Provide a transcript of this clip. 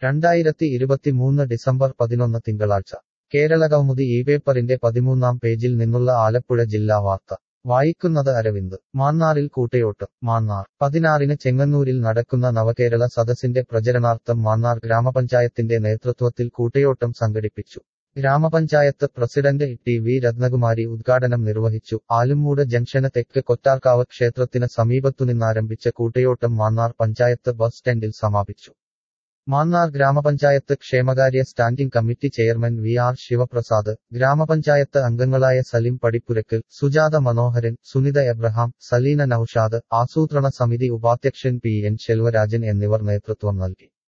രണ്ടായിരത്തി ഇരുപത്തിമൂന്ന് ഡിസംബർ പതിനൊന്ന് തിങ്കളാഴ്ച കേരളകൗമുദി ഈ പേപ്പറിന്റെ പതിമൂന്നാം പേജിൽ നിന്നുള്ള ആലപ്പുഴ ജില്ലാ വാർത്ത വായിക്കുന്നത് അരവിന്ദ് മാന്നാറിൽ കൂട്ടയോട്ടം മാന്നാർ പതിനാറിന് ചെങ്ങന്നൂരിൽ നടക്കുന്ന നവകേരള സദസ്സിന്റെ പ്രചരണാർത്ഥം മാന്നാർ ഗ്രാമപഞ്ചായത്തിന്റെ നേതൃത്വത്തിൽ കൂട്ടയോട്ടം സംഘടിപ്പിച്ചു ഗ്രാമപഞ്ചായത്ത് പ്രസിഡന്റ് ടി വി രത്നകുമാരി ഉദ്ഘാടനം നിർവഹിച്ചു ആലുംമൂട് ജംഗ്ഷന് തെക്ക് കൊറ്റാർക്കാവ് ക്ഷേത്രത്തിന് സമീപത്തുനിന്നാരംഭിച്ച കൂട്ടയോട്ടം മാന്നാർ പഞ്ചായത്ത് ബസ് സ്റ്റാൻഡിൽ സമാപിച്ചു മാന്നാർ ഗ്രാമപഞ്ചായത്ത് ക്ഷേമകാര്യ standing committee chairman V R Sivaprasad ഗ്രാമപഞ്ചായത്ത് അംഗങ്ങളായ സലിം പടിപ്പുരക്കൽ സുജാത മനോഹരൻ സുനിത എബ്രഹാം സലീന നൌഷാദ് ആസൂത്രണ സമിതി ഉപാധ്യക്ഷൻ പി എൻ ശെൽവരാജൻ എന്നിവർ നേതൃത്വം നൽകി